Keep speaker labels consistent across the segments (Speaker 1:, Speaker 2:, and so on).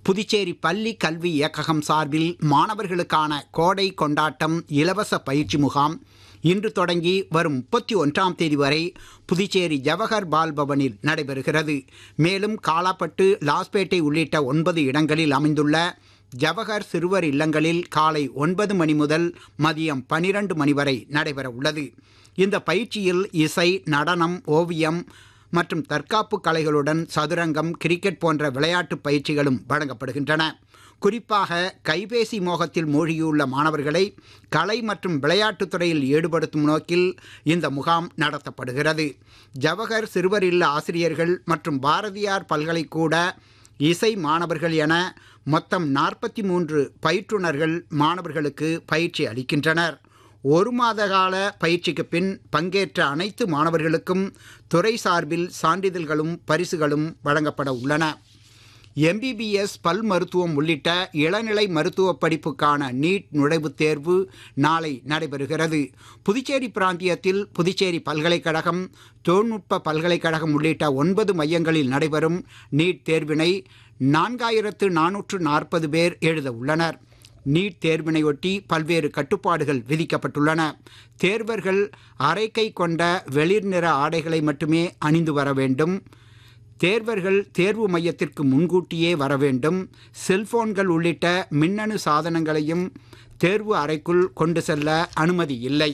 Speaker 1: புதுச்சேரி பள்ளி கல்வி இயக்ககம் சார்பில் மாணவர்களுக்கான கோடை கொண்டாட்டம் இலவச பயிற்சி முகாம் இன்று தொடங்கி வரும் முப்பத்தி ஒன்றாம் தேதி வரை புதுச்சேரி ஜவஹர் பால் பவனில் நடைபெறுகிறது மேலும் காலாப்பட்டு லாஸ்பேட்டை உள்ளிட்ட ஒன்பது இடங்களில் அமைந்துள்ள ஜவஹர் சிறுவர் இல்லங்களில் காலை ஒன்பது மணி முதல் மதியம் பனிரெண்டு மணி வரை நடைபெற உள்ளது இந்த பயிற்சியில் இசை நடனம் ஓவியம் மற்றும் தற்காப்பு கலைகளுடன் சதுரங்கம் கிரிக்கெட் போன்ற விளையாட்டு பயிற்சிகளும் வழங்கப்படுகின்றன குறிப்பாக கைபேசி மோகத்தில் மூழ்கியுள்ள மாணவர்களை கலை மற்றும் விளையாட்டுத் துறையில் ஈடுபடுத்தும் நோக்கில் இந்த முகாம் நடத்தப்படுகிறது ஜவஹர் சிறுவர் இல்ல ஆசிரியர்கள் மற்றும் பாரதியார் பல்கலைக்கூட இசை மாணவர்கள் என மொத்தம் நாற்பத்தி மூன்று பயிற்றுனர்கள் மாணவர்களுக்கு பயிற்சி அளிக்கின்றனர் ஒரு மாத கால பயிற்சிக்கு பின் பங்கேற்ற அனைத்து மாணவர்களுக்கும் துறை சார்பில் சான்றிதழ்களும் பரிசுகளும் வழங்கப்பட உள்ளன எம்பிபிஎஸ் பல் மருத்துவம் உள்ளிட்ட இளநிலை மருத்துவ படிப்புக்கான நீட் நுழைவுத் தேர்வு நாளை நடைபெறுகிறது புதுச்சேரி பிராந்தியத்தில் புதுச்சேரி பல்கலைக்கழகம் தொழில்நுட்ப பல்கலைக்கழகம் உள்ளிட்ட ஒன்பது மையங்களில் நடைபெறும் நீட் தேர்வினை நான்காயிரத்து நானூற்று நாற்பது பேர் எழுத உள்ளனர் நீட் தேர்வினையொட்டி பல்வேறு கட்டுப்பாடுகள் விதிக்கப்பட்டுள்ளன தேர்வர்கள் அரைக்கை கொண்ட வெளிர் நிற ஆடைகளை மட்டுமே அணிந்து வர வேண்டும் தேர்வர்கள் தேர்வு மையத்திற்கு முன்கூட்டியே வர வேண்டும் செல்போன்கள் உள்ளிட்ட மின்னணு சாதனங்களையும் தேர்வு அறைக்குள் கொண்டு செல்ல அனுமதி இல்லை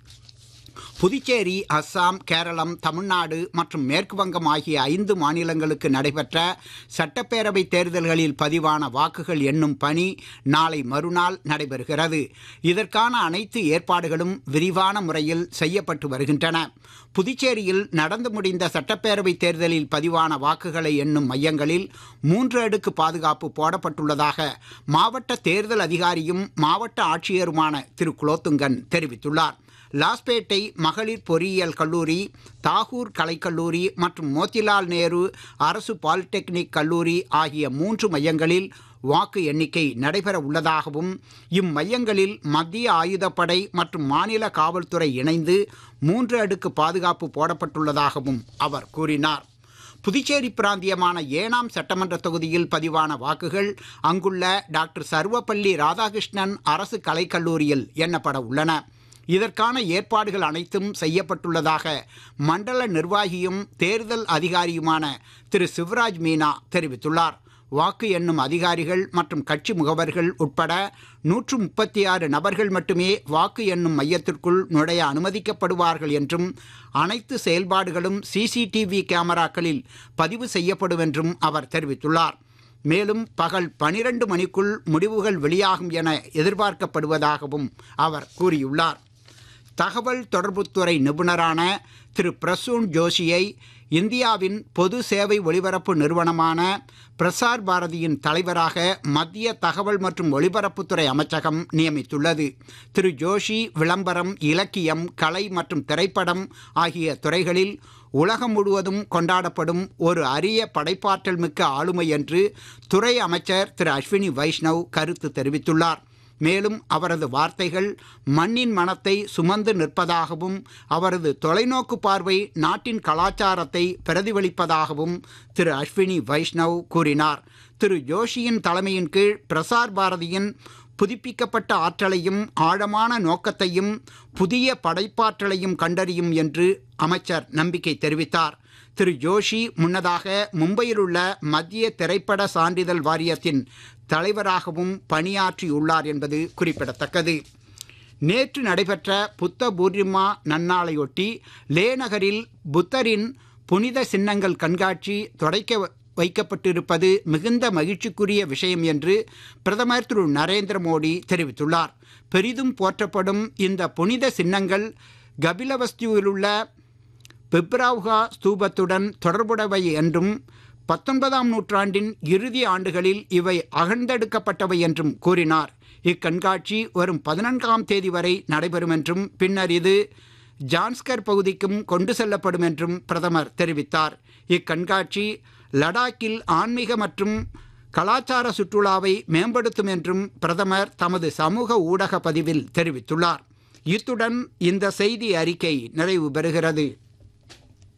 Speaker 1: புதுச்சேரி அஸ்ஸாம் கேரளம் தமிழ்நாடு மற்றும் மேற்கு வங்கம் ஆகிய ஐந்து மாநிலங்களுக்கு நடைபெற்ற சட்டப்பேரவை தேர்தல்களில் பதிவான வாக்குகள் எண்ணும் பணி நாளை மறுநாள் நடைபெறுகிறது இதற்கான அனைத்து ஏற்பாடுகளும் விரிவான முறையில் செய்யப்பட்டு வருகின்றன புதுச்சேரியில் நடந்து முடிந்த சட்டப்பேரவை தேர்தலில் பதிவான வாக்குகளை எண்ணும் மையங்களில் மூன்று அடுக்கு பாதுகாப்பு போடப்பட்டுள்ளதாக மாவட்ட தேர்தல் அதிகாரியும் மாவட்ட ஆட்சியருமான திரு குலோத்துங்கன் தெரிவித்துள்ளார் லாஸ்பேட்டை மகளிர் பொறியியல் கல்லூரி தாகூர் கலைக்கல்லூரி மற்றும் மோத்திலால் நேரு அரசு பாலிடெக்னிக் கல்லூரி ஆகிய மூன்று மையங்களில் வாக்கு எண்ணிக்கை நடைபெற உள்ளதாகவும் இம்மையங்களில் மத்திய ஆயுதப்படை மற்றும் மாநில காவல்துறை இணைந்து மூன்று அடுக்கு பாதுகாப்பு போடப்பட்டுள்ளதாகவும் அவர் கூறினார் புதுச்சேரி பிராந்தியமான ஏனாம் சட்டமன்ற தொகுதியில் பதிவான வாக்குகள் அங்குள்ள டாக்டர் சர்வப்பள்ளி ராதாகிருஷ்ணன் அரசு கலைக்கல்லூரியில் எண்ணப்பட உள்ளன இதற்கான ஏற்பாடுகள் அனைத்தும் செய்யப்பட்டுள்ளதாக மண்டல நிர்வாகியும் தேர்தல் அதிகாரியுமான திரு சிவராஜ் மீனா தெரிவித்துள்ளார் வாக்கு எண்ணும் அதிகாரிகள் மற்றும் கட்சி முகவர்கள் உட்பட நூற்று முப்பத்தி ஆறு நபர்கள் மட்டுமே வாக்கு எண்ணும் மையத்திற்குள் நுழைய அனுமதிக்கப்படுவார்கள் என்றும் அனைத்து செயல்பாடுகளும் சிசிடிவி கேமராக்களில் பதிவு செய்யப்படும் என்றும் அவர் தெரிவித்துள்ளார் மேலும் பகல் பனிரெண்டு மணிக்குள் முடிவுகள் வெளியாகும் என எதிர்பார்க்கப்படுவதாகவும் அவர் கூறியுள்ளார் தகவல் தொடர்புத்துறை நிபுணரான திரு பிரசூன் ஜோஷியை இந்தியாவின் பொது சேவை ஒலிபரப்பு நிறுவனமான பிரசார் பாரதியின் தலைவராக மத்திய தகவல் மற்றும் ஒலிபரப்புத்துறை அமைச்சகம் நியமித்துள்ளது திரு ஜோஷி விளம்பரம் இலக்கியம் கலை மற்றும் திரைப்படம் ஆகிய துறைகளில் உலகம் முழுவதும் கொண்டாடப்படும் ஒரு அரிய படைப்பாற்றல் மிக்க ஆளுமை என்று துறை அமைச்சர் திரு அஸ்வினி வைஷ்ணவ் கருத்து தெரிவித்துள்ளார் மேலும் அவரது வார்த்தைகள் மண்ணின் மனத்தை சுமந்து நிற்பதாகவும் அவரது தொலைநோக்கு பார்வை நாட்டின் கலாச்சாரத்தை பிரதிபலிப்பதாகவும் திரு அஸ்வினி வைஷ்ணவ் கூறினார் திரு ஜோஷியின் தலைமையின் கீழ் பிரசார் பாரதியின் புதுப்பிக்கப்பட்ட ஆற்றலையும் ஆழமான நோக்கத்தையும் புதிய படைப்பாற்றலையும் கண்டறியும் என்று அமைச்சர் நம்பிக்கை தெரிவித்தார் திரு ஜோஷி முன்னதாக மும்பையில் உள்ள மத்திய திரைப்பட சான்றிதழ் வாரியத்தின் தலைவராகவும் பணியாற்றியுள்ளார் என்பது குறிப்பிடத்தக்கது நேற்று நடைபெற்ற புத்த பூர்ணிமா நன்னாளையொட்டி லே நகரில் புத்தரின் புனித சின்னங்கள் கண்காட்சி தொடக்க வைக்கப்பட்டிருப்பது மிகுந்த மகிழ்ச்சிக்குரிய விஷயம் என்று பிரதமர் திரு நரேந்திர மோடி தெரிவித்துள்ளார் பெரிதும் போற்றப்படும் இந்த புனித சின்னங்கள் கபிலவஸ்துவிலுள்ள பிப்ராவுகா ஸ்தூபத்துடன் தொடர்புடையவை என்றும் பத்தொன்பதாம் நூற்றாண்டின் இறுதி ஆண்டுகளில் இவை அகழ்ந்தெடுக்கப்பட்டவை என்றும் கூறினார் இக்கண்காட்சி வரும் பதினான்காம் தேதி வரை நடைபெறும் என்றும் பின்னர் இது ஜான்ஸ்கர் பகுதிக்கும் கொண்டு செல்லப்படும் என்றும் பிரதமர் தெரிவித்தார் இக்கண்காட்சி லடாக்கில் ஆன்மீக மற்றும் கலாச்சார சுற்றுலாவை மேம்படுத்தும் என்றும் பிரதமர் தமது சமூக ஊடக பதிவில் தெரிவித்துள்ளார் இத்துடன் இந்த செய்தி அறிக்கை நிறைவு பெறுகிறது